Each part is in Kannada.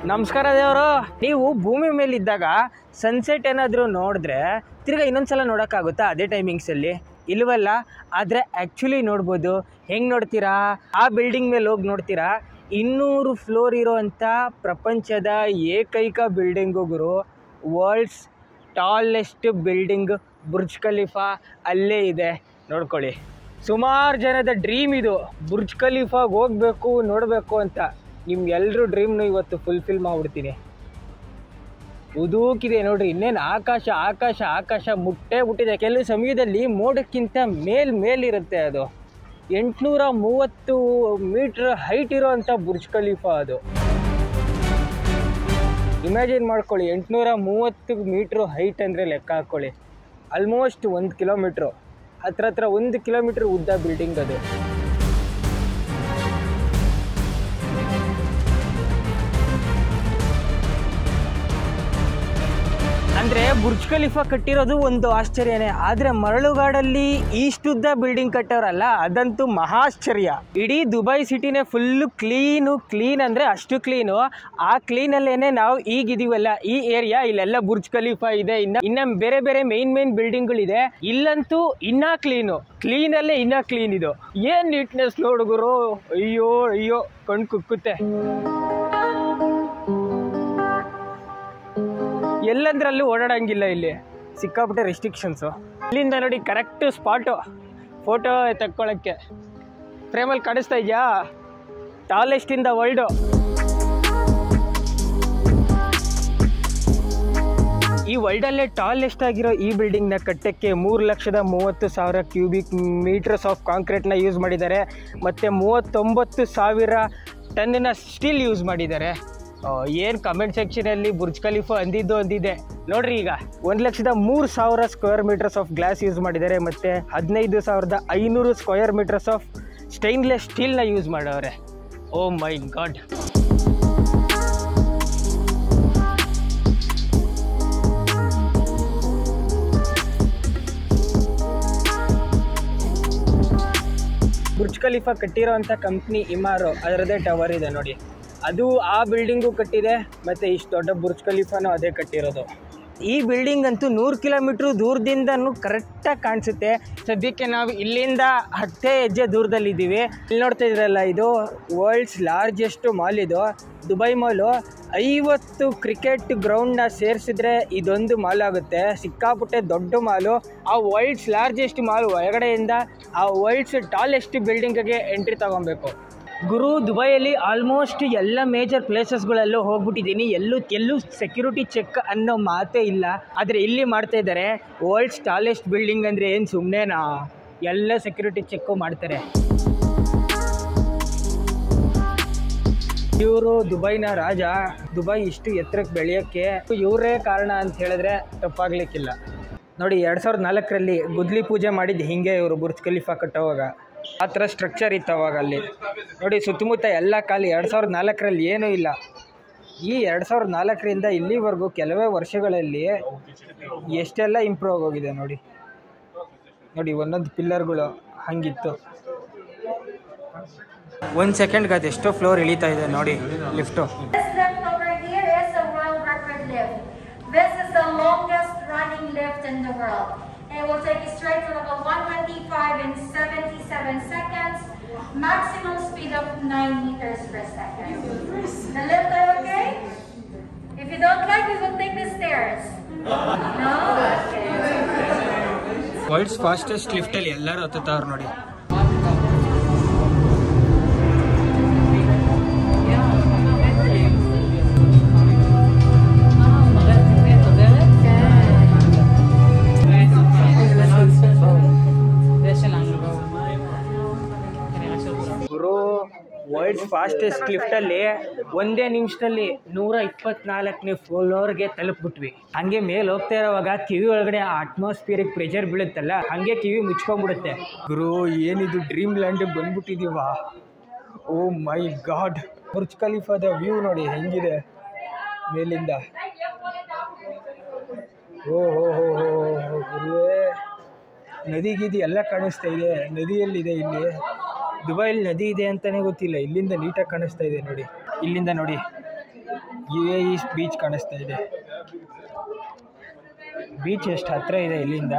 ನಮಸ್ಕಾರ ದೇವರು ನೀವು ಭೂಮಿ ಮೇಲೆ ಇದ್ದಾಗ ಸನ್ಸೆಟ್ ಏನಾದರೂ ನೋಡಿದ್ರೆ ತಿರ್ಗಾ ಇನ್ನೊಂದ್ಸಲ ನೋಡೋಕ್ಕಾಗುತ್ತಾ ಅದೇ ಟೈಮಿಂಗ್ಸಲ್ಲಿ ಇಲ್ವಲ್ಲ ಆದರೆ ಆ್ಯಕ್ಚುಲಿ ನೋಡ್ಬೋದು ಹೆಂಗೆ ನೋಡ್ತೀರಾ ಆ ಬಿಲ್ಡಿಂಗ್ ಮೇಲೆ ಹೋಗಿ ನೋಡ್ತೀರಾ ಇನ್ನೂರು ಫ್ಲೋರ್ ಇರೋವಂಥ ಪ್ರಪಂಚದ ಏಕೈಕ ಬಿಲ್ಡಿಂಗು ಗುರು world's tallest building Burj Khalifa ಅಲ್ಲೇ ಇದೆ ನೋಡ್ಕೊಳ್ಳಿ ಸುಮಾರು ಜನದ ಡ್ರೀಮ್ ಇದು ಬುರ್ಜ್ ಖಲೀಫಾಗೆ ಹೋಗಬೇಕು ನೋಡಬೇಕು ಅಂತ ನಿಮ್ಗೆಲ್ಲರೂ ಡ್ರೀಮ್ನು ಇವತ್ತು ಫುಲ್ಫಿಲ್ ಮಾಡಿಬಿಡ್ತೀನಿ ಉದೂಕಿದೆ ನೋಡ್ರಿ ಇನ್ನೇನು ಆಕಾಶ ಆಕಾಶ ಆಕಾಶ ಮುಟ್ಟೇ ಬಿಟ್ಟಿದೆ ಕೆಲವು ಸಮಯದಲ್ಲಿ ಮೋಡಕ್ಕಿಂತ ಮೇಲ್ ಮೇಲಿರುತ್ತೆ ಅದು ಎಂಟುನೂರ ಮೂವತ್ತು ಮೀಟ್ರ್ ಹೈಟ್ ಇರೋವಂಥ ಬುರ್ಜ್ ಖಲೀಫಾ ಅದು ಇಮ್ಯಾಜಿನ್ ಮಾಡ್ಕೊಳ್ಳಿ ಎಂಟುನೂರ ಮೂವತ್ತು ಮೀಟ್ರು ಹೈಟ್ ಅಂದರೆ ಲೆಕ್ಕ ಹಾಕ್ಕೊಳ್ಳಿ ಆಲ್ಮೋಸ್ಟ್ ಒಂದು ಕಿಲೋಮೀಟ್ರು ಹತ್ರ ಹತ್ರ ಒಂದು ಕಿಲೋಮೀಟ್ರ್ ಉದ್ದ ಬಿಲ್ಡಿಂಗ್ ಅದು ಅಂದರೆ ಬುರ್ಜ್ ಖಲೀಫಾ ಕಟ್ಟಿರೋದು ಒಂದು ಆಶ್ಚರ್ಯನೇ ಆದರೆ ಮರಳುಗಾಡಲ್ಲಿ ಇಷ್ಟುದ್ದ ಬಿಲ್ಡಿಂಗ್ ಕಟ್ಟೋರಲ್ಲ ಅದಂತೂ ಮಹಾಶ್ಚರ್ಯ ಇಡೀ ದುಬೈ ಸಿಟಿನೇ ಫುಲ್ಲು ಕ್ಲೀನು ಕ್ಲೀನ್ ಅಂದರೆ ಅಷ್ಟು ಕ್ಲೀನು ಆ ಕ್ಲೀನಲ್ಲೇನೆ ನಾವು ಈಗಿದೀವಲ್ಲ ಈ ಏರಿಯಾ ಇಲ್ಲೆಲ್ಲ ಬುರ್ಜ್ ಖಲೀಫಾ ಇದೆ ಇನ್ನ ಇನ್ನ ಬೇರೆ ಬೇರೆ ಮೈನ್ ಮೈನ್ ಬಿಲ್ಡಿಂಗ್ಗಳಿದೆ ಇಲ್ಲಂತೂ ಇನ್ನ ಕ್ಲೀನು ಕ್ಲೀನಲ್ಲೇ ಇನ್ನ ಕ್ಲೀನ್ ಇದು ಏನು ನೀಟ್ನೆಸ್ ನೋಡುಗರು ಅಯ್ಯೋ ಅಯ್ಯೋ ಕಣ್ ಕುಕ್ಕುತ್ತೆ ಎಲ್ಲಂದ್ರಲ್ಲೂ ಓಡಾಡಂಗಿಲ್ಲ ಇಲ್ಲಿ ಸಿಕ್ಕಾಪಟ್ಟೆ ರೆಸ್ಟ್ರಿಕ್ಷನ್ಸು ಇಲ್ಲಿಂದ ನೋಡಿ ಕರೆಕ್ಟ್ ಸ್ಪಾಟು ಫೋಟೋ ತಕ್ಕೊಳ್ಳೋಕ್ಕೆ ಫ್ರೇಮಲ್ಲಿ ಕಾಣಿಸ್ತಾ ಇದೆಯಾ ಟಾಲೆಸ್ಟ್ ಇನ್ ದ ವರ್ಲ್ಡು ಈ ವರ್ಲ್ಡಲ್ಲೇ ಟಾಲೆಸ್ಟ್ ಆಗಿರೋ ಈ ಬಿಲ್ಡಿಂಗ್ನ ಕಟ್ಟಕ್ಕೆ ಮೂರು ಲಕ್ಷದ ಮೂವತ್ತು ಸಾವಿರ ಕ್ಯೂಬಿಕ್ ಮೀಟರ್ಸ್ ಆಫ್ ಕಾಂಕ್ರೀಟ್ನ ಯೂಸ್ ಮಾಡಿದ್ದಾರೆ ಮತ್ತು ಮೂವತ್ತೊಂಬತ್ತು ಸಾವಿರ ಟನ್ನ ಸ್ಟೀಲ್ ಯೂಸ್ ಮಾಡಿದ್ದಾರೆ ಏನು ಕಮೆಂಟ್ ಸೆಕ್ಷನಲ್ಲಿ ಬುರ್ಜ್ ಖಲೀಫಾ ಅಂದಿದ್ದು ಅಂದಿದೆ ನೋಡ್ರಿ ಈಗ ಒಂದು ಲಕ್ಷದ ಮೂರು ಸಾವಿರ square metres of glass use ಮಾಡಿದ್ದಾರೆ ಮತ್ತು ಹದಿನೈದು ಸಾವಿರದ ಐನೂರು ಸ್ಕ್ವೇರ್ ಮೀಟರ್ಸ್ ಆಫ್ ಸ್ಟೈನ್ಲೆಸ್ ಸ್ಟೀಲ್ನ ಯೂಸ್ ಮಾಡವ್ರೆ oh my god Burj Khalifa ಕಟ್ಟಿರೋವಂಥ ಕಂಪ್ನಿ ಇಮಾರು ಅದರದ್ದೇ ಟವರ್ ಇದೆ ನೋಡಿ ಅದು ಆ ಬಿಲ್ಡಿಂಗು ಕಟ್ಟಿದೆ ಮತ್ತು ಇಷ್ಟು ದೊಡ್ಡ ಬುರ್ಜ್ ಖಲೀಫಾನು ಅದೇ ಕಟ್ಟಿರೋದು ಈ ಬಿಲ್ಡಿಂಗ್ ಅಂತೂ ನೂರು ಕಿಲೋಮೀಟ್ರ್ ದೂರದಿಂದನೂ ಕರೆಕ್ಟಾಗಿ ಕಾಣಿಸುತ್ತೆ ಸದ್ಯಕ್ಕೆ ನಾವು ಇಲ್ಲಿಂದ ಹತ್ತೇ ಹೆಜ್ಜೆ ದೂರದಲ್ಲಿದ್ದೀವಿ ಇಲ್ಲಿ ನೋಡ್ತಾ ಇದ್ರಲ್ಲ ಇದು ವರ್ಲ್ಡ್ಸ್ ಲಾರ್ಜೆಸ್ಟ್ ಮಾಲ್ ಇದು ದುಬೈ ಮಾಲು ಐವತ್ತು ಕ್ರಿಕೆಟ್ ಗ್ರೌಂಡ್ನ ಸೇರಿಸಿದ್ರೆ ಇದೊಂದು ಮಾಲ್ ಆಗುತ್ತೆ ಸಿಕ್ಕಾಪಟ್ಟೆ ದೊಡ್ಡ ಮಾಲು ಆ ವರ್ಲ್ಡ್ಸ್ ಲಾರ್ಜೆಸ್ಟ್ ಮಾಲ್ ಒಳಗಡೆಯಿಂದ ಆ ವರ್ಲ್ಡ್ಸ್ ಟಾಲೆಸ್ಟ್ ಬಿಲ್ಡಿಂಗ್ಗೆ ಎಂಟ್ರಿ ತಗೊಬೇಕು ಗುರು ದುಬೈಯಲ್ಲಿ ಆಲ್ಮೋಸ್ಟ್ ಎಲ್ಲ ಮೇಜರ್ ಪ್ಲೇಸಸ್ಗಳಲ್ಲೂ ಹೋಗ್ಬಿಟ್ಟಿದ್ದೀನಿ ಎಲ್ಲೂ ಎಲ್ಲೂ ಸೆಕ್ಯೂರಿಟಿ ಚೆಕ್ ಅನ್ನೋ ಮಾತೇ ಇಲ್ಲ ಆದರೆ ಇಲ್ಲಿ ಮಾಡ್ತಾ ಇದ್ದಾರೆ ವರ್ಲ್ಡ್ಸ್ ಟಾಲೆಸ್ಟ್ ಬಿಲ್ಡಿಂಗ್ ಅಂದರೆ ಏನು ಸುಮ್ಮನೆನಾ ಎಲ್ಲ ಸೆಕ್ಯೂರಿಟಿ ಚೆಕ್ಕು ಮಾಡ್ತಾರೆ ಇವರು ದುಬೈನ ರಾಜ ದುಬೈ ಇಷ್ಟು ಎತ್ತರಕ್ಕೆ ಬೆಳೆಯೋಕ್ಕೆ ಇವರೇ ಕಾರಣ ಅಂತ ಹೇಳಿದ್ರೆ ತಪ್ಪಾಗ್ಲಿಕ್ಕಿಲ್ಲ ನೋಡಿ ಎರಡು ಸಾವಿರದ ನಾಲ್ಕರಲ್ಲಿ ಗುದ್ಲಿ ಪೂಜೆ ಮಾಡಿದ್ದು ಹಿಂಗೆ ಇವರು ಬುರ್ಜ್ ಖಲೀಫಾ ಕಟ್ಟೋವಾಗ ಆ ಥರ ಸ್ಟ್ರಕ್ಚರ್ ಇತ್ತು ಅವಾಗ ಅಲ್ಲಿ ನೋಡಿ ಸುತ್ತಮುತ್ತ ಎಲ್ಲ ಖಾಲಿ ಎರಡು ಸಾವಿರದ ನಾಲ್ಕರಲ್ಲಿ ಏನೂ ಇಲ್ಲ ಈ ಎರಡು ಸಾವಿರದ ನಾಲ್ಕರಿಂದ ಇಲ್ಲಿವರೆಗೂ ಕೆಲವೇ ವರ್ಷಗಳಲ್ಲಿ ಎಷ್ಟೆಲ್ಲ ಇಂಪ್ರೂವ್ ಆಗೋಗಿದೆ ನೋಡಿ ನೋಡಿ ಒಂದೊಂದು ಪಿಲ್ಲರ್ಗಳು ಹಂಗಿತ್ತು ಒಂದು ಸೆಕೆಂಡ್ಗೆ ಅದೆಷ್ಟೋ ಫ್ಲೋರ್ ಇಳಿತಾ ಇದೆ ನೋಡಿ lift This lift over here is a world record lift. This is the longest running lift in the world. And it will take you straight to level 125 in 77 seconds. Maximum speed of 9 meters per second. The lift are okay? If you don't like, we will take the stairs. No? Okay. World's fastest ಲಿಫ್ಟಲ್ಲಿ ಎಲ್ಲರೂ ಹತ್ತುತ್ತವ್ರು ನೋಡಿ ಗುರು ವರ್ಲ್ಡ್ಸ್ ಫಾಸ್ಟೆಸ್ಟ್ ಲಿಫ್ಟಲ್ಲಿ ಒಂದೇ ನಿಮಿಷದಲ್ಲಿ ನೂರ ಇಪ್ಪತ್ನಾಲ್ಕನೇ ಫ್ಲೋರ್ಗೆ ತಲುಪ್ಬಿಟ್ವಿ ಹಂಗೆ ಮೇಲೆ ಹೋಗ್ತಾ ಇರೋವಾಗ ಕಿವಿ ಒಳಗಡೆ ಆ ಅಟ್ಮಾಸ್ಫಿಯರಿಕ್ ಪ್ರೆಷರ್ ಬೀಳುತ್ತಲ್ಲ ಹಂಗೆ ಕಿವಿ ಮುಚ್ಕೊಂಡ್ಬಿಡುತ್ತೆ ಗುರು ಏನಿದು ಡ್ರೀಮ್ ಲ್ಯಾಂಡ್ ಬಂದ್ಬಿಟ್ಟಿದೀವ ಓ ಮೈ ಗಾಡ್ ಬುರ್ಜ್ ಖಲೀಫಾದ ವ್ಯೂ ನೋಡಿ ಹೆಂಗಿದೆ ಮೇಲಿಂದ ಓ ಹೋ ಹೋ ಹೋ ಹೋ, ಗುರುವೇ ನದಿ ಗಿದಿ ಎಲ್ಲ ಕಾಣಿಸ್ತಾ ಇದೆ ನದಿಯಲ್ಲಿದೆ ಇಲ್ಲಿ ದುಬೈಲಿ ನದಿ ಇದೆ ಅಂತಲೇ ಗೊತ್ತಿಲ್ಲ ಇಲ್ಲಿಂದ ನೀಟಾಗಿ ಕಾಣಿಸ್ತಾ ಇದೆ ನೋಡಿ ಇಲ್ಲಿಂದ ನೋಡಿ ಯು ಎ ಇ ಬೀಚ್ ಕಾಣಿಸ್ತಾ ಇದೆ ಬೀಚ್ ಎಷ್ಟು ಹತ್ತಿರ ಇದೆ ಇಲ್ಲಿಂದ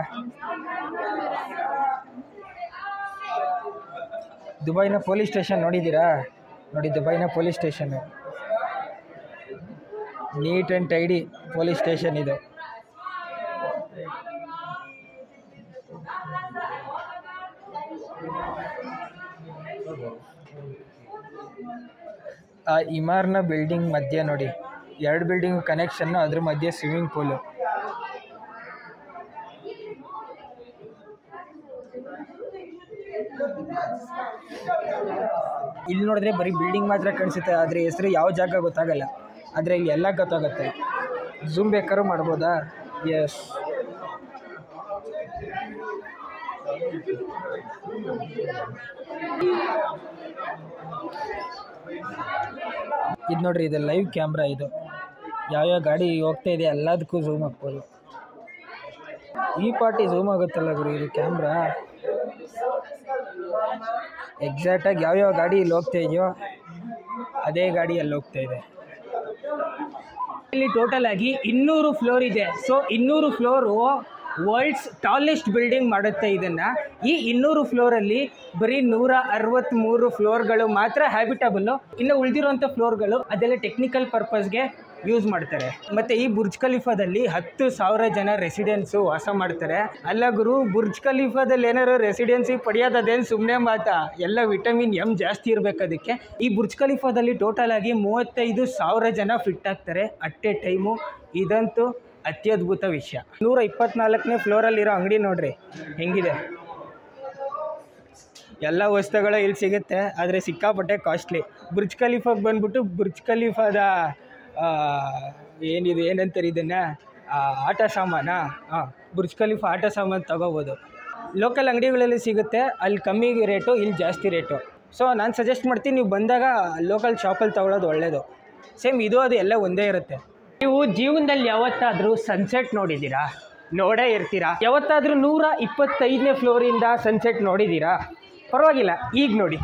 ದುಬೈನ ಪೊಲೀಸ್ ಸ್ಟೇಷನ್ ನೋಡಿದ್ದೀರಾ ನೋಡಿ ದುಬೈನ police station neat and tidy police station ಇದು ಆ ಇಮಾರ್ನ ಬಿಲ್ಡಿಂಗ್ ಮಧ್ಯೆ ನೋಡಿ ಎರಡು ಬಿಲ್ಡಿಂಗ್ ಕನೆಕ್ಷನ್ನು ಅದ್ರ ಮಧ್ಯೆ ಸ್ವಿಮ್ಮಿಂಗ್ ಪೂಲು ಇಲ್ಲಿ ನೋಡಿದ್ರೆ ಬರೀ ಬಿಲ್ಡಿಂಗ್ ಮಾತ್ರ ಕಾಣಿಸುತ್ತೆ ಆದರೆ ಹೆಸರು ಯಾವ ಜಾಗ ಗೊತ್ತಾಗಲ್ಲ ಆದರೆ ಇಲ್ಲಿ ಎಲ್ಲ ಗೊತ್ತಾಗುತ್ತೆ ಝೂಮ್ ಬೇಕಾದ್ರೂ ಮಾಡ್ಬೋದಾ ಎಸ್ ಇದು ನೋಡ್ರಿ ಇದು ಲೈವ್ ಕ್ಯಾಮ್ರಾ ಇದು ಯಾವ್ಯಾವ ಗಾಡಿ ಹೋಗ್ತಾ ಇದೆ ಎಲ್ಲದಕ್ಕೂ ಝೂಮ್ ಹಾಕ್ಬೋದು ಈ ಪಾರ್ಟಿ ಝೂಮ್ ಆಗುತ್ತಲ್ಲ ಗುರು ಇದು ಕ್ಯಾಮ್ರಾ ಎಕ್ಸಾಕ್ಟಾಗಿ ಯಾವ್ಯಾವ ಗಾಡಿ ಇಲ್ಲಿ ಹೋಗ್ತಾ ಇದೆಯೋ ಅದೇ ಗಾಡಿ ಅಲ್ಲಿ ಹೋಗ್ತಾ ಇದೆ ಇಲ್ಲಿ ಟೋಟಲ್ ಆಗಿ ಇನ್ನೂರು ಫ್ಲೋರ್ ಇದೆ ಸೊ ಇನ್ನೂರು ಫ್ಲೋರು ವರ್ಲ್ಡ್ಸ್ ಟಾಲೆಸ್ಟ್ ಬಿಲ್ಡಿಂಗ್ ಮಾಡುತ್ತೆ ಇದನ್ನು ಈ ಇನ್ನೂರು ಫ್ಲೋರಲ್ಲಿ ಬರೀ ನೂರ ಅರವತ್ತ್ಮೂರು ಫ್ಲೋರ್ಗಳು ಮಾತ್ರ ಹ್ಯಾಬಿಟಬಲ್ಲು ಇನ್ನು ಉಳಿದಿರುವಂಥ ಫ್ಲೋರ್ಗಳು ಅದೆಲ್ಲ ಟೆಕ್ನಿಕಲ್ ಪರ್ಪಸ್ಗೆ ಯೂಸ್ ಮಾಡ್ತಾರೆ ಮತ್ತು ಈ ಬುರ್ಜ್ ಖಲೀಫಾದಲ್ಲಿ ಹತ್ತು ಸಾವಿರ ಜನ ರೆಸಿಡೆನ್ಸು ವಾಸ ಮಾಡ್ತಾರೆ ಅಲ್ಲ ಗುರು ಬುರ್ಜ್ ಖಲೀಫಾದಲ್ಲಿ ಏನಾದ್ರು ರೆಸಿಡೆನ್ಸಿ ಪಡೆಯೋದು ಅದೇನು ಸುಮ್ಮನೆ ಮಾತಾ ಎಲ್ಲ ವಿಟಮಿನ್ ಎಮ್ ಜಾಸ್ತಿ ಇರಬೇಕು ಅದಕ್ಕೆ ಈ ಬುರ್ಜ್ ಖಲೀಫಾದಲ್ಲಿ ಟೋಟಲ್ ಆಗಿ ಮೂವತ್ತೈದು ಸಾವಿರ ಜನ ಫಿಟ್ ಆಗ್ತಾರೆ ಅಟ್ ಎ ಟೈಮು ಇದಂತೂ ಅತ್ಯದ್ಭುತ ವಿಷಯ ನೂರ ಇಪ್ಪತ್ನಾಲ್ಕನೇ ಫ್ಲೋರಲ್ಲಿರೋ ಅಂಗಡಿ ನೋಡ್ರಿ ಹೆಂಗಿದೆ ಎಲ್ಲ ವಸ್ತುಗಳು ಇಲ್ಲಿ ಸಿಗುತ್ತೆ ಆದರೆ ಸಿಕ್ಕಾಪಟ್ಟೆ ಕಾಸ್ಟ್ಲಿ ಬುರ್ಜ್ ಖಲೀಫಾಗೆ ಬಂದ್ಬಿಟ್ಟು ಬುರ್ಜ್ ಖಲೀಫಾದ ಆ, ಏನಿದು ಏನಂತಾರೆ ಇದನ್ನು ಆಟ ಸಾಮಾನಾ ಹಾಂ ಬುರ್ಜ್ ಖಲೀಫಾ ಆಟ ಸಾಮಾನು ತಗೋಬೋದು ಲೋಕಲ್ ಅಂಗಡಿಗಳಲ್ಲಿ ಸಿಗುತ್ತೆ ಅಲ್ಲಿ ಕಮ್ಮಿ ರೇಟು ಇಲ್ಲಿ ಜಾಸ್ತಿ ರೇಟು ಸೊ ನಾನು ಸಜೆಸ್ಟ್ ಮಾಡ್ತೀನಿ ನೀವು ಬಂದಾಗ ಲೋಕಲ್ ಶಾಪಲ್ಲಿ ತಗೊಳ್ಳೋದು ಒಳ್ಳೆಯದು ಸೇಮ್ ಇದು ಅದು ಎಲ್ಲ ಒಂದೇ ಇರುತ್ತೆ ನೀವು ಜೀವನದಲ್ಲಿ ಯಾವತ್ತಾದರೂ ಸನ್ಸೆಟ್ ನೋಡಿದ್ದೀರಾ ನೋಡೇ ಇರ್ತೀರಾ ಯಾವತ್ತಾದರೂ ನೂರ ಇಪ್ಪತ್ತೈದನೇ ಫ್ಲೋರಿಂದ ಸನ್ಸೆಟ್ ನೋಡಿದ್ದೀರಾ ಪರವಾಗಿಲ್ಲ ಈಗ ನೋಡಿ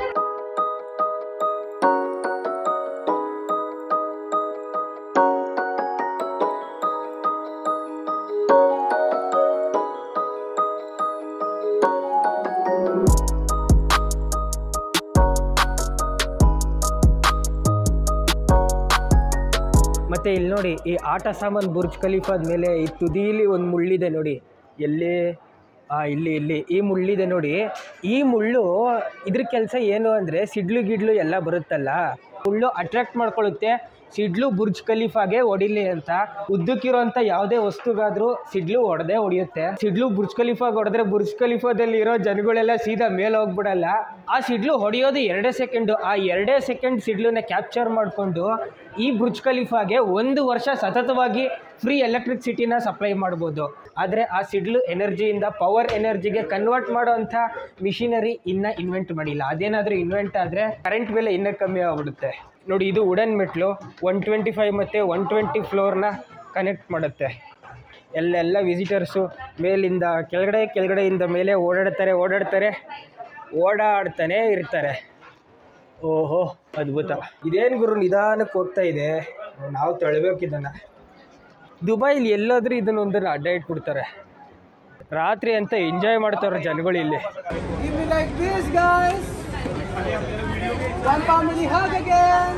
ಮತ್ತು ಇಲ್ಲಿ ನೋಡಿ ಈ ಆಟ ಸಾಮಾನು ಬುರ್ಜ್ ಖಲೀಫಾದ ಮೇಲೆ ಈ ತುದೀಲಿ ಒಂದು ಮುಳ್ಳಿದೆ ನೋಡಿ ಎಲ್ಲಿ ಆ ಇಲ್ಲಿ ಇಲ್ಲಿ ಈ ಮುಳ್ಳಿದೆ ನೋಡಿ ಈ ಮುಳ್ಳು ಇದ್ರ ಕೆಲಸ ಏನು ಅಂದರೆ ಸಿಡ್ಲು ಗಿಡ್ಲು ಎಲ್ಲ ಬರುತ್ತಲ್ಲ ಮುಳ್ಳು ಅಟ್ರಾಕ್ಟ್ ಮಾಡ್ಕೊಳ್ಳುತ್ತೆ ಸಿಡ್ಲು ಬುರ್ಜ್ ಖಲೀಫಾಗೆ ಹೊಡಿಲಿ ಅಂತ ಉದ್ದಕ್ಕಿರೋಂಥ ಯಾವುದೇ ವಸ್ತುಗಾದ್ರೂ ಸಿಡ್ಲು ಹೊಡೆದೇ ಹೊಡೆಯುತ್ತೆ ಸಿಡ್ಲು ಬುರ್ಜ್ ಖಲೀಫಾಗೆ ಹೊಡೆದ್ರೆ ಬುರ್ಜ್ ಖಲೀಫಾದಲ್ಲಿ ಇರೋ ಜನಗಳೆಲ್ಲ ಸೀದಾ ಮೇಲೆ ಹೋಗ್ಬಿಡಲ್ಲ ಆ ಸಿಡ್ಲು ಹೊಡೆಯೋದು ಎರಡೇ ಸೆಕೆಂಡು ಆ ಎರಡೇ ಸೆಕೆಂಡ್ ಸಿಡ್ಲನ್ನ ಕ್ಯಾಪ್ಚರ್ ಮಾಡಿಕೊಂಡು ಈ ಬುರ್ಜ್ ಖಲೀಫಾಗೆ ಒಂದು ವರ್ಷ ಸತತವಾಗಿ ಫ್ರೀ ಎಲೆಕ್ಟ್ರಿಸಿಟಿನ ಸಪ್ಲೈ ಮಾಡ್ಬೋದು ಆದರೆ ಆ ಸಿಡ್ಲು ಎನರ್ಜಿಯಿಂದ ಪವರ್ ಎನರ್ಜಿಗೆ ಕನ್ವರ್ಟ್ ಮಾಡೋವಂಥ ಮಿಷಿನರಿ ಇನ್ನೂ ಇನ್ವೆಂಟ್ ಮಾಡಿಲ್ಲ ಅದೇನಾದರೂ ಇನ್ವೆಂಟ್ ಆದರೆ ಕರೆಂಟ್ ಬೆಲೆ ಇನ್ನೂ ಕಮ್ಮಿ ಆಗ್ಬಿಡುತ್ತೆ ನೋಡಿ ಇದು ವುಡನ್ ಮೆಟ್ಲು ಒನ್ ಟ್ವೆಂಟಿ ಫೈವ್ ಮತ್ತು ಒನ್ ಟ್ವೆಂಟಿ ಫ್ಲೋರ್ನ ಕನೆಕ್ಟ್ ಮಾಡುತ್ತೆ ಎಲ್ಲೆಲ್ಲ ವಿಸಿಟರ್ಸು ಮೇಲಿಂದ ಕೆಳಗಡೆ ಕೆಳಗಡೆಯಿಂದ ಮೇಲೆ ಓಡಾಡ್ತಾರೆ ಓಡಾಡ್ತಾರೆ ಓಡಾಡ್ತಾನೇ ಇರ್ತಾರೆ ಓಹೋ ಅದ್ಭುತ ಇದೇನು ಗುರು ನಿಧಾನಕ್ಕೆ ಹೋಗ್ತಾ ಇದೆ ನಾವು ತೊಳಬೇಕು ಇದನ್ನು ದುಬೈಲಿ ಎಲ್ಲಾದ್ರೂ ಇದನ್ನೊಂದನ್ನು ಅಡ್ಡ ಇಟ್ಬಿಡ್ತಾರೆ ರಾತ್ರಿ ಅಂತ ಎಂಜಾಯ್ ಮಾಡ್ತಾರೆ ಜನಗಳು ಇಲ್ಲಿ Give me like this, guys. One family hug again.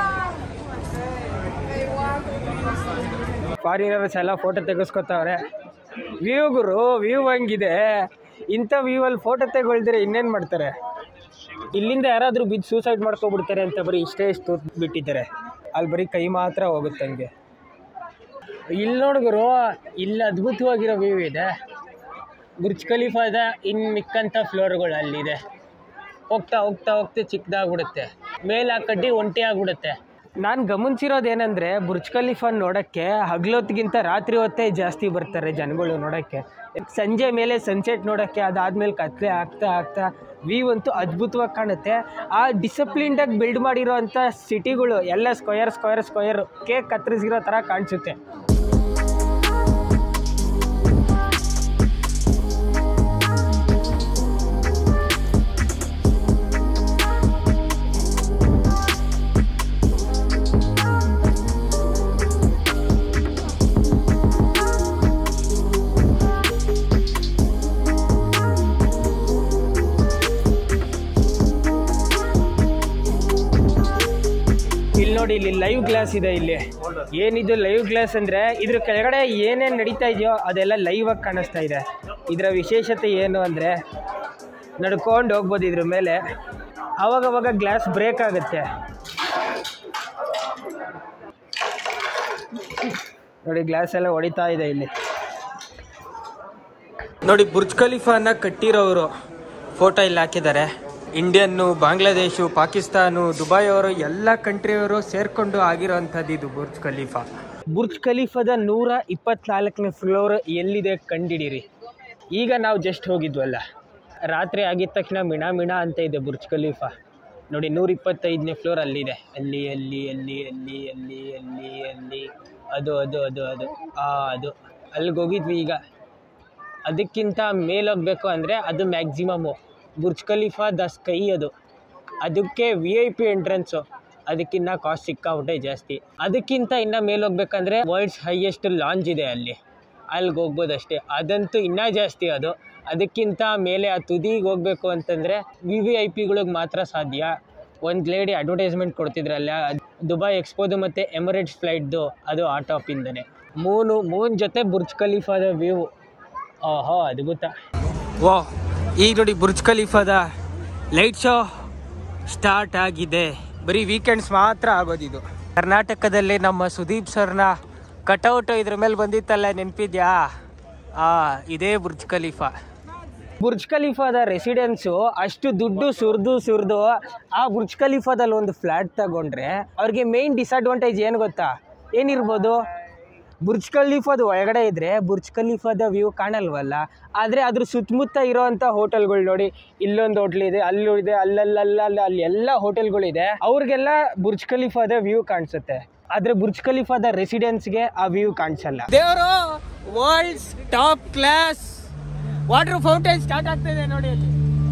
Foreigners ಎಲ್ಲ ಫೋಟೋ ತೆಗೆಸ್ಕೊತಾವ್ರೆ ವ್ಯೂ ಗುರು ವ್ಯೂ ಹಂಗಿದೆ ಇಂಥ ವ್ಯೂವಲ್ಲಿ ಫೋಟೋ ತೆಗೊಳ್ದಿರೆ ಇನ್ನೇನು ಮಾಡ್ತಾರೆ ಇಲ್ಲಿಂದ ಯಾರಾದರೂ ಬಿದ್ದು ಸೂಸೈಡ್ ಮಾಡ್ಕೊಬಿಡ್ತಾರೆ ಅಂತ ಬರೀ ಇಷ್ಟೇ ಇಷ್ಟು ಬಿಟ್ಟಿದ್ದಾರೆ ಅಲ್ಲಿ ಬರೀ ಕೈ ಮಾತ್ರ ಹೋಗುತ್ತೆ ಹಂಗೆ ಇಲ್ಲಿ ನೋಡಿದ್ರು ಇಲ್ಲಿ ಅದ್ಭುತವಾಗಿರೋ ವ್ಯೂ ಇದೆ ಬುರ್ಜ್ ಖಲೀಫಾದ ಇನ್ನು ಮಿಕ್ಕಂಥ ಫ್ಲೋರ್ಗಳು ಅಲ್ಲಿದೆ ಹೋಗ್ತಾ ಹೋಗ್ತಾ ಹೋಗ್ತಾ ಚಿಕ್ಕದಾಗ್ಬಿಡುತ್ತೆ ಮೇಲೆ ಆ ಕಡ್ಡಿ ಒಂಟಿ ಆಗ್ಬಿಡುತ್ತೆ ನಾನು ಗಮನಿಸಿರೋದೇನೆಂದರೆ ಬುರ್ಜ್ ಖಲೀಫಾ ನೋಡೋಕ್ಕೆ ಹಗಲೊತ್ತಿಗಿಂತ ರಾತ್ರಿ ಹೊತ್ತೇ ಜಾಸ್ತಿ ಬರ್ತಾರೆ ಜನಗಳು ನೋಡೋಕ್ಕೆ ಸಂಜೆ ಮೇಲೆ ಸನ್ಸೆಟ್ ನೋಡೋಕ್ಕೆ ಅದಾದ್ಮೇಲೆ ಕತ್ಲೆ ಆಗ್ತಾ ಆಗ್ತಾ ವ್ಯೂ ಅಂತೂ ಅದ್ಭುತವಾಗಿ ಕಾಣುತ್ತೆ ಆ ಡಿಸಿಪ್ಲಿನ್ಡಾಗಿ ಬಿಲ್ಡ್ ಮಾಡಿರೋ ಅಂಥ ಸಿಟಿಗಳು ಎಲ್ಲ ಸ್ಕ್ವಯರ್ ಸ್ಕ್ವಯರ್ ಸ್ಕ್ವಯರ್ ಕೇಕ್ ಕತ್ತರಿಸಿರೋ ಥರ ಕಾಣಿಸುತ್ತೆ ನೋಡಿ ಇಲ್ಲಿ ಲೈವ್ ಗ್ಲಾಸ್ ಇದೆ ಇಲ್ಲಿ ಏನಿದು ಲೈವ್ ಗ್ಲಾಸ್ ಅಂದ್ರೆ ಇದ್ರ ಕೆಳಗಡೆ ಏನೇನು ನಡೀತಾ ಇದೆಯೋ ಅದೆಲ್ಲ ಲೈವ್ ಆಗಿ ಕಾಣಿಸ್ತಾ ಇದೆ ಇದರ ವಿಶೇಷತೆ ಏನು ಅಂದ್ರೆ ನಡ್ಕೊಂಡು ಹೋಗ್ಬೋದು ಇದ್ರ ಮೇಲೆ ಅವಾಗವಾಗ ಗ್ಲಾಸ್ ಬ್ರೇಕ್ ಆಗುತ್ತೆ ನೋಡಿ ಗ್ಲಾಸ್ ಎಲ್ಲ ಹೊಡಿತಾ ಇದೆ ಇಲ್ಲಿ ನೋಡಿ ಬುರ್ಜ್ ಖಲೀಫಾನ ಕಟ್ಟಿರೋರು ಫೋಟೋ ಇಲ್ಲಿ ಹಾಕಿದ್ದಾರೆ ಇಂಡಿಯನ್ನು ಬಾಂಗ್ಲಾದೇಶು ಪಾಕಿಸ್ತಾನ ದುಬೈ ಅವರು ಎಲ್ಲ ಕಂಟ್ರಿಯವರು ಸೇರ್ಕೊಂಡು ಆಗಿರೋಂಥದ್ದು ಇದು ಬುರ್ಜ್ ಖಲೀಫಾ ಬುರ್ಜ್ ಖಲೀಫಾದ ನೂರ ಇಪ್ಪತ್ನಾಲ್ಕನೇ ಫ್ಲೋರ್ ಎಲ್ಲಿದೆ ಕಂಡಿಡಿರಿ ಈಗ ನಾವು ಜಸ್ಟ್ ಹೋಗಿದ್ವಲ್ಲ ರಾತ್ರಿ ಆಗಿದ ತಕ್ಷಣ ಮಿಣ ಮಿಣ ಅಂತ ಇದೆ ಬುರ್ಜ್ ಖಲೀಫಾ ನೋಡಿ ನೂರ ಇಪ್ಪತ್ತೈದನೇ ಫ್ಲೋರ್ ಅಲ್ಲಿದೆ ಅಲ್ಲಿ ಅಲ್ಲಿ ಅಲ್ಲಿ ಅಲ್ಲಿ ಅಲ್ಲಿ ಅಲ್ಲಿ ಅಲ್ಲಿ ಅದು ಅದು ಅದು ಅದು ಆ ಅದು ಅಲ್ಲಿಗೆ ಹೋಗಿದ್ವಿ ಈಗ ಅದಕ್ಕಿಂತ ಮೇಲೋಗಬೇಕು ಅಂದರೆ ಅದು maximum Burj Khalifa the sky ಅದು ಅದಕ್ಕೆ ವಿ ಐ ಪಿ ಎಂಟ್ರೆನ್ಸು ಅದಕ್ಕಿಂತ ಕಾಸ್ಟ್ ಸಿಕ್ಕಾಬಿಟ್ಟೆ ಜಾಸ್ತಿ ಅದಕ್ಕಿಂತ ಇನ್ನು ಮೇಲೆ ಹೋಗ್ಬೇಕಂದ್ರೆ ವರ್ಲ್ಡ್ಸ್ ಹೈಯೆಸ್ಟ್ ಲಾಂಜ್ ಇದೆ ಅಲ್ಲಿ ಅಲ್ಲಿಗೆ ಹೋಗ್ಬೋದು ಅಷ್ಟೇ ಅದಂತೂ ಇನ್ನೂ ಜಾಸ್ತಿ ಅದು ಅದಕ್ಕಿಂತ ಮೇಲೆ ಆ ತುದಿಗೆ ಹೋಗಬೇಕು ಅಂತಂದರೆ ವಿ ವಿ ಐ ಪಿಗಳಿಗೆ ಮಾತ್ರ ಸಾಧ್ಯ ಒಂದು ಲೇಡಿ ಅಡ್ವರ್ಟೈಸ್ಮೆಂಟ್ ಕೊಡ್ತಿದ್ರಲ್ಲ ಅದ್ ದುಬೈ ಎಕ್ಸ್ಪೋದು ಮತ್ತು ಎಮಿರೇಟ್ಸ್ ಫ್ಲೈಟ್ದು ಅದು ಆ ಟಾಪಿಂದನೇ ಮೂನು ಮೂನ್ ಜೊತೆ ಬುರ್ಜ್ ಖಲೀಫಾದ ವ್ಯೂ ಓಹೋ ಅದ್ಭುತ ವಾ ಈಗ ನೋಡಿ ಬುರ್ಜ್ ಖಲೀಫಾದ ಲೈಟ್ ಶೋ ಸ್ಟಾರ್ಟ್ ಆಗಿದೆ ಬರೀ ವೀಕೆಂಡ್ಸ್ ಮಾತ್ರ ಆಗೋದಿದು ಕರ್ನಾಟಕದಲ್ಲಿ ನಮ್ಮ ಸುದೀಪ್ ಸರ್ನ ಕಟೌಟ್ ಇದ್ರ ಮೇಲೆ ಬಂದಿತ್ತಲ್ಲ ನೆನಪಿದ್ಯಾ ಆ ಇದೇ ಬುರ್ಜ್ ಖಲೀಫಾ ಬುರ್ಜ್ ಖಲೀಫಾದ ರೆಸಿಡೆನ್ಸು ಅಷ್ಟು ದುಡ್ಡು ಸುರಿದು ಸುರಿದು ಆ ಬುರ್ಜ್ ಖಲೀಫಾದಲ್ಲಿ ಒಂದು ಫ್ಲ್ಯಾಟ್ ತಗೊಂಡ್ರೆ ಅವ್ರಿಗೆ ಮೇಯ್ನ್ ಡಿಸಡ್ವಾಂಟೇಜ್ ಏನು ಗೊತ್ತಾ ಏನಿರ್ಬೋದು ಬುರ್ಜ್ ಖಲೀಫಾದ ಒಳಗಡೆ ಇದ್ರೆ ಬುರ್ಜ್ ಖಲೀಫಾದ ವ್ಯೂ ಕಾಣಲ್ವಲ್ಲ ಆದರೆ ಅದ್ರ ಸುತ್ತಮುತ್ತ ಇರೋವಂಥ ಹೋಟೆಲ್ಗಳು ನೋಡಿ ಇಲ್ಲೊಂದು ಹೋಟ್ಲ್ ಇದೆ ಅಲ್ಲೂ ಇದೆ ಅಲ್ಲಲ್ಲಲ್ಲ ಅಲ್ಲಿ ಎಲ್ಲ ಹೋಟೆಲ್ಗಳಿದೆ ಅವ್ರಿಗೆಲ್ಲ ಬುರ್ಜ್ ಖಲೀಫಾದ ವ್ಯೂ ಕಾಣಿಸುತ್ತೆ ಆದ್ರೆ ಬುರ್ಜ್ ಖಲೀಫಾದ ರೆಸಿಡೆನ್ಸ್ಗೆ ಆ ವ್ಯೂ ಕಾಣಿಸಲ್ಲ ದೇವರು world's top class water fountain start ಆಗ್ತಿದೆ ನೋಡಿ ಅಲ್ಲಿ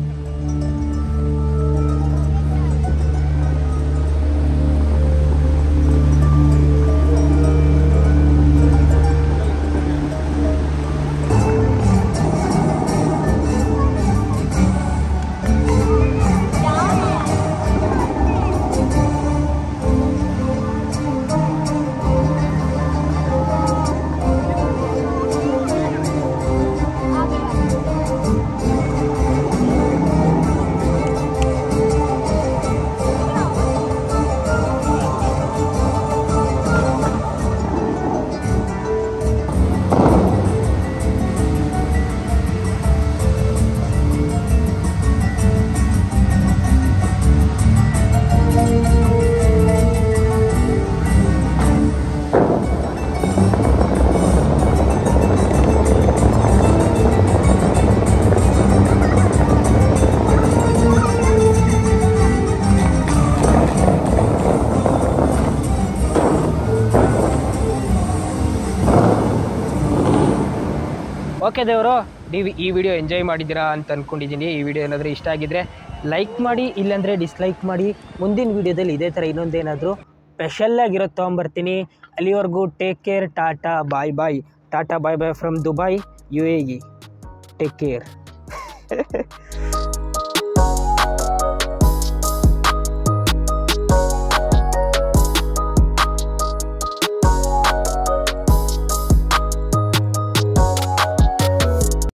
ಓಕೆ ದೇವರು ನೀವು ಈ ವಿಡಿಯೋ ಎಂಜಾಯ್ ಮಾಡಿದ್ದೀರಾ ಅಂತ ಅಂದ್ಕೊಂಡಿದ್ದೀನಿ ಈ ವಿಡಿಯೋ ಏನಾದರೂ ಇಷ್ಟ ಆಗಿದ್ರೆ ಲೈಕ್ ಮಾಡಿ ಇಲ್ಲಾಂದರೆ ಡಿಸ್ಲೈಕ್ ಮಾಡಿ ಮುಂದಿನ ವಿಡಿಯೋದಲ್ಲಿ ಇದೇ ಥರ ಇನ್ನೊಂದೇನಾದರೂ ಸ್ಪೆಷಲ್ಲಾಗಿರೋ ತೊಗೊಂಬರ್ತೀನಿ ಅಲ್ಲಿವರೆಗೂ take care tata bye bye tata bye bye from Dubai U A E take care